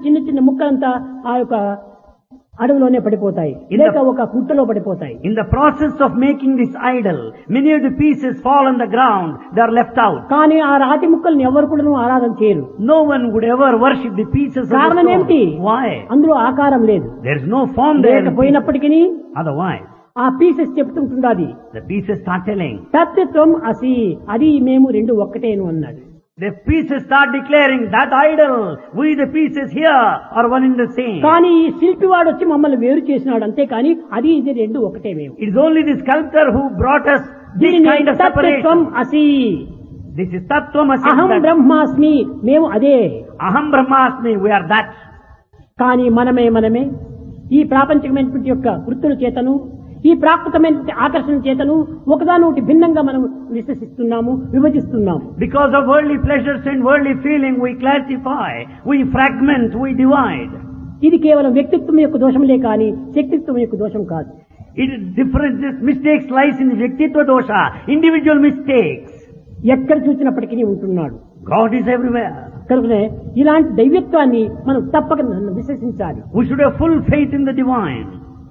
చిన్న చిన్న ముక్కలంతా ఆ యొక్క అడవిలోనే పడిపోతాయి In లేక the- ఒక గుట్టలో పడిపోతాయి In the process of making this idol, many of the pieces fall on the ground, they are left out. కానీ ఆ రాతి ముక్కల్ని ఎవరు కూడా ఆరాధన చేయరు No one would ever worship the pieces of the కారణం ఏమిటి stone. Why? అందులో ఆకారం లేదు There is no form there. in pieces. లేకపోయినప్పటికీ Otherwise, ఆ పీసెస్ చెప్తుంటున్నది the pieces start telling. తత్వం అసి అది మేము రెండు ఒక్కటేను అన్నాడు The pieces start declaring that idol, we the pieces here are one in the same. కానీ ఈ శిల్పి వాడు వచ్చి మమ్మల్ని వేరు చేసినాడు అంతేకాని అది ఇది రెండు ఒకటే మేము It is only the sculptor who brought us this దీనిని kind of తత్వం separation. అసి This is Tattvamasi. అహం that- బ్రహ్మాస్మి మేము అదే Aham Brahmasmi, we are that. కానీ మనమే మనమే ఈ ప్రాపంచికమైనటువంటి యొక్క వృత్తుల చేతను ఈ ప్రాకృతమైనటువంటి ఆకర్షణ చేతను ఒకదానొకటి భిన్నంగా మనం విశ్వసిస్తున్నాము విభజిస్తున్నాము Because of worldly pleasures and worldly feeling, we classify, we fragment, we divide. ఇది కేవలం వ్యక్తిత్వం యొక్క దోషములే కానీ శక్తిత్వం యొక్క దోషం కాదు It is different. This mistakes lies in the Vyaktitva dosha, individual mistakes. ఎక్కడ చూసినప్పటికీ ఉంటున్నాడు God is everywhere. కనుకనే ఇలాంటి దైవ్యత్వాన్ని మనం తప్పక విశ్వసించాలి We should have full faith in the divine.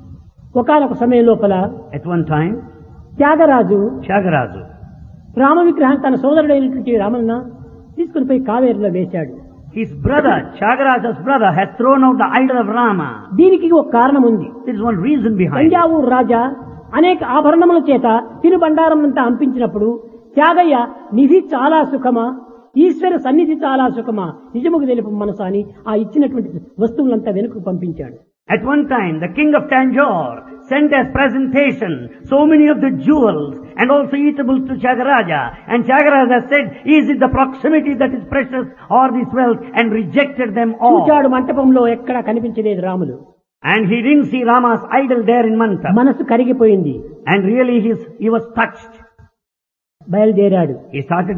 ఒకనొక సమయం లోపల At one time, Tyagaraju Tyagaraja, Rama విగ్రహం తన సోదరుడైనటువంటి రామన్న తీసుకుని పోయి కావేరిలో వేశాడు his brother, Tyagaraja's brother, had thrown out the idol of Rama. దీనికి ఒక కారణం ఉంది There is one reason behind it. Thanjavur రాజా అనేక ఆభరణముల చేత తినుబండారం అంతా అంపించినప్పుడు త్యాగయ్య నిధి చాలా సుఖమా ఈశ్వర సన్నిధి చాలా సుఖమా నిజముకు తెలుపు మనసు అని ఆ ఇచ్చినటువంటి వస్తువులంతా వెనుకకు పంపించాడు At one time, the king of Tanjore sent as presentation so many of the jewels and also eatables to Chagaraja. And Chagaraja said, is it the proximity that is precious or this wealth? And rejected them all. చూచాడు మంటపంలో ఎక్కడా కనిపించలేదు Ramulu And he didn't see Rama's idol there in Manta. మనసు కరిగిపోయింది And really he, he was touched. బయలుదేరాడు He started